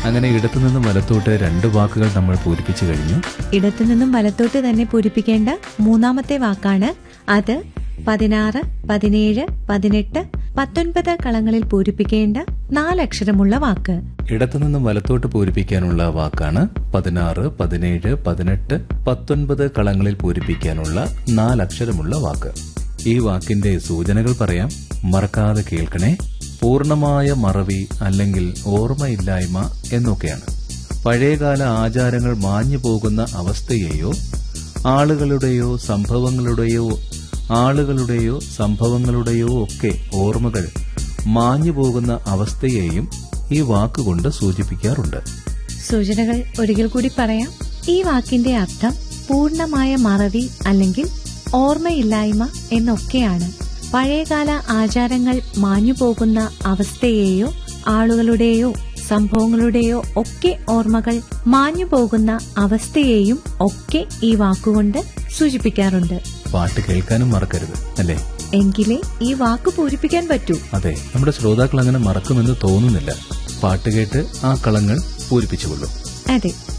അങ്ങനെ ഇടത്തുനിന്നും വലത്തോട്ട് രണ്ട് വാക്കുകൾ നമ്മൾ പൂരിപ്പിച്ചു കഴിഞ്ഞു ഇടത്തുനിന്നും വലത്തോട്ട് തന്നെ പൂരിപ്പിക്കേണ്ട മൂന്നാമത്തെ വാക്കാണ് അത് പതിനാറ് പതിനേഴ് പതിനെട്ട് പത്തൊൻപത് കളങ്ങളിൽ പൂരിപ്പിക്കേണ്ട നാലക്ഷരമുള്ള വാക്ക് ഇടത്തുനിന്നും വലത്തോട്ട് പൂരിപ്പിക്കാനുള്ള വാക്കാണ് പതിനാറ് പതിനേഴ് പതിനെട്ട് പത്തൊൻപത് കളങ്ങളിൽ പൂരിപ്പിക്കാനുള്ള നാലക്ഷരമുള്ള വാക്ക് ഈ വാക്കിന്റെ സൂചനകൾ പറയാം മറക്കാതെ കേൾക്കണേ പൂർണ്ണമായ മറവി അല്ലെങ്കിൽ ഓർമ്മയില്ലായ്മ എന്നൊക്കെയാണ് പഴയകാല ആചാരങ്ങൾ മാഞ്ഞു പോകുന്ന അവസ്ഥയെയോ ആളുകളുടെയോ സംഭവങ്ങളുടെയോ ആളുകളുടെയോ സംഭവങ്ങളുടെയോ ഒക്കെ ഓർമ്മകൾ മാഞ്ഞു പോകുന്ന അവസ്ഥയെയും ഈ വാക്കുകൊണ്ട് സൂചിപ്പിക്കാറുണ്ട് സൂചനകൾ ഒരിക്കൽ കൂടി പറയാം ഈ വാക്കിന്റെ അർത്ഥം പൂർണ്ണമായ മറവി അല്ലെങ്കിൽ ഓർമ്മയില്ലായ്മ എന്നൊക്കെയാണ് പഴയകാല ആചാരങ്ങൾ മാഞ്ഞുപോകുന്ന അവസ്ഥയെയോ ആളുകളുടെയോ സംഭവങ്ങളുടെയോ ഒക്കെ ഓർമ്മകൾ മാഞ്ഞുപോകുന്ന അവസ്ഥയെയും ഒക്കെ ഈ വാക്കുകൊണ്ട് സൂചിപ്പിക്കാറുണ്ട് പാട്ട് കേൾക്കാനും മറക്കരുത് അല്ലേ എങ്കിലേ ഈ വാക്ക് പൂരിപ്പിക്കാൻ പറ്റൂ അതെ നമ്മുടെ ശ്രോതാക്കൾ അങ്ങനെ മറക്കുമെന്ന് തോന്നുന്നില്ല പാട്ട് കേട്ട് ആ കളങ്ങൾ പൂരിപ്പിച്ചുകൊള്ളൂ അതെ